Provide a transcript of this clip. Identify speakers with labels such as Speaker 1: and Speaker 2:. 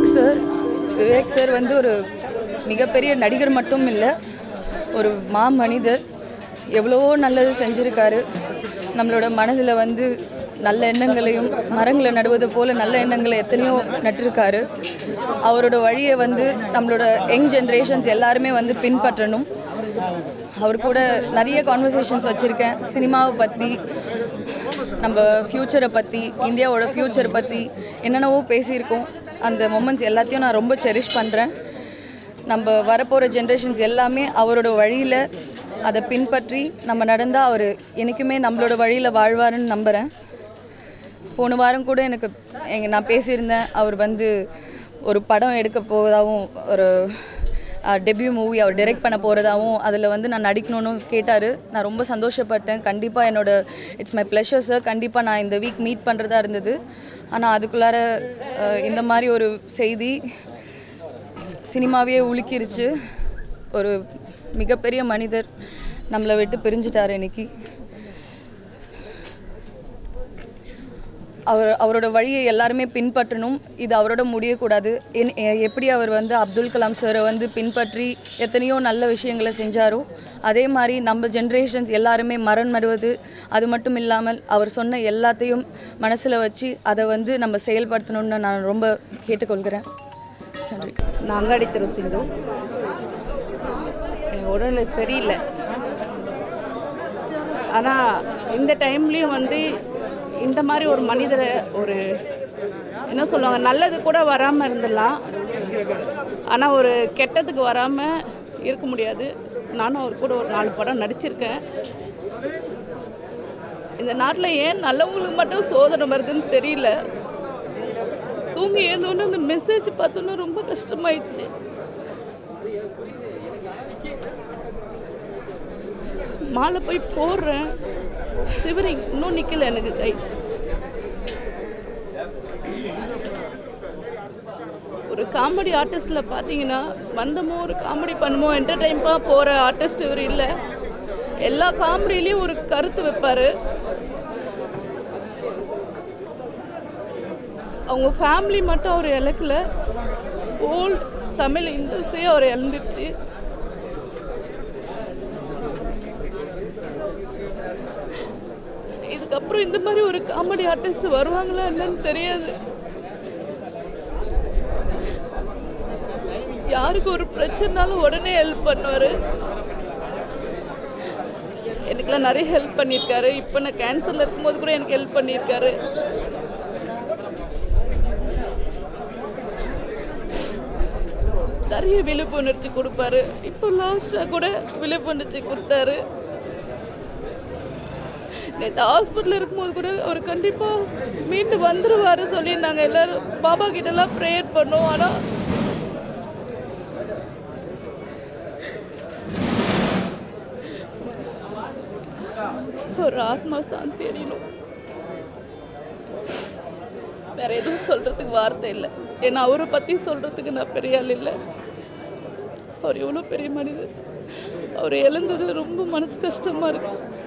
Speaker 1: Vivek sir Vivek sir வந்து ஒரு மிகப்பெரிய நடிகர் மட்டும் இல்லை ஒரு மா மனிதர் எவ்வளவோ நல்லது செஞ்சுருக்காரு நம்மளோட மனதில் வந்து நல்ல எண்ணங்களையும் மரங்களை நடுவது போல நல்ல எண்ணங்களை எத்தனையோ நட்டிருக்காரு அவரோட வழியை வந்து நம்மளோட யங் ஜென்ரேஷன்ஸ் எல்லாருமே வந்து பின்பற்றணும் அவர் கூட நிறைய கான்வர்சேஷன்ஸ் வச்சுருக்கேன் சினிமாவை பற்றி நம்ம ஃப்யூச்சரை பற்றி இந்தியாவோட ஃப்யூச்சர் பற்றி என்னென்னவோ பேசியிருக்கோம் அந்த மொமெண்ட்ஸ் எல்லாத்தையும் நான் ரொம்ப செரிஷ் பண்ணுறேன் நம்ம வரப்போகிற ஜென்ரேஷன்ஸ் எல்லாமே அவரோட வழியில் அதை பின்பற்றி நம்ம நடந்தால் அவர் என்றைக்குமே நம்மளோட வழியில் வாழ்வாருன்னு நம்புகிறேன் போன வாரம் கூட எனக்கு எங்க நான் பேசியிருந்தேன் அவர் வந்து ஒரு படம் எடுக்க போவதாகவும் ஒரு டெபியூ மூவி அவர் டைரக்ட் பண்ண போகிறதாகவும் அதில் வந்து நான் நடிக்கணும்னு கேட்டார் நான் ரொம்ப சந்தோஷப்பட்டேன் கண்டிப்பாக என்னோட இட்ஸ் மை ப்ளஷர் சார் கண்டிப்பாக நான் இந்த வீக் மீட் பண்ணுறதா இருந்தது ஆனால் அதுக்குள்ளார அஹ், இந்த மாதிரி ஒரு செய்தி சினிமாவே உலுக்கிருச்சு ஒரு மிகப்பெரிய மனிதர் நம்மளை விட்டு பிரிஞ்சிட்டார் இன்னைக்கு அவர் அவரோட வழியை எல்லாருமே பின்பற்றணும் இது அவரோட முடியக்கூடாது என் எ- எப்படி அவர் வந்து அப்துல் கலாம் சாரை வந்து பின்பற்றி எத்தனையோ நல்ல விஷயங்களை செஞ்சாரோ அதே மாதிரி நம்ம ஜென்ரேஷன்ஸ் எல்லாருமே மரம் நடுவது அது மட்டும் இல்லாமல் அவர் சொன்ன எல்லாத்தையும் மனசில் வச்சு அதை வந்து நம்ம செயல்படுத்தணும்னு நான் ரொம்ப கேட்டுக்கொள்கிறேன் நன்றி
Speaker 2: நான் அங்காடி தெரு சிந்து எனக்கு உடல்நிலை சரியில்லை ஆனால் இந்த டைம்லேயும் வந்து இந்த மாதிரி ஒரு மனிதரை ஒரு என்ன சொல்லுவாங்க நல்லது கூட வராமல் இருந்துடலாம் ஆனால் ஒரு கெட்டதுக்கு வராமல் இருக்க முடியாது நானும் அவர் கூட ஒரு நாலு படம் நடிச்சிருக்கேன் இந்த நாட்டில் ஏன் நல்லவங்களுக்கு மட்டும் சோதனை வருதுன்னு தெரியல தூங்கி எழுந்தோன்னு அந்த மெசேஜ் பார்த்தோன்னா ரொம்ப கஷ்டமாயிடுச்சு மாலை போய் போடுறேன் சிவரிங் இன்னும் நிக்கல எனக்கு கை ஒரு காமெடி ஆர்டிஸ்டில் பார்த்தீங்கன்னா வந்தமோ ஒரு காமெடி பண்ணுமோ என்டர்டைன்பாக போகிற ஆர்டிஸ்ட் இவர் இல்லை எல்லா காமெடியிலையும் ஒரு கருத்து வைப்பார் அவங்க ஃபேமிலி மட்டும் அவர் இழக்கல ஓல்ட் தமிழ் இண்டஸ்ட்ரியே அவர் இழந்துருச்சு இதுக்கப்புறம் இந்த மாதிரி ஒரு காமெடி ஆர்டிஸ்ட் வருவாங்களா என்னன்னு தெரியாது யாருக்கு ஒரு பிரச்சனைனாலும் உடனே ஹெல்ப் பண்ணுவார் எனக்குலாம் நிறைய ஹெல்ப் பண்ணியிருக்காரு இப்போ நான் கேன்சரில் இருக்கும்போது கூட எனக்கு ஹெல்ப் பண்ணியிருக்காரு நிறைய விழிப்புணர்ச்சி கொடுப்பாரு இப்போ லாஸ்ட்டாக கூட விழிப்புணர்ச்சி கொடுத்தாரு நேற்று ஹாஸ்பிட்டலில் இருக்கும்போது கூட அவர் கண்டிப்பாக மீண்டு வந்துருவாரு சொல்லி நாங்கள் எல்லாரும் பாபா கிட்டலாம் ப்ரேயர் பண்ணோம் ஆனால் ஒரு ஆத்மா சாந்தி அடையணும் வேற எதுவும் சொல்றதுக்கு வார்த்தை இல்லை ஏன்னா அவரை பற்றி சொல்றதுக்கு நான் பெரிய ஆள் இல்லை அவர் எவ்வளோ பெரிய மனிதர் அவர் இழந்தது ரொம்ப மனசு கஷ்டமா இருக்கு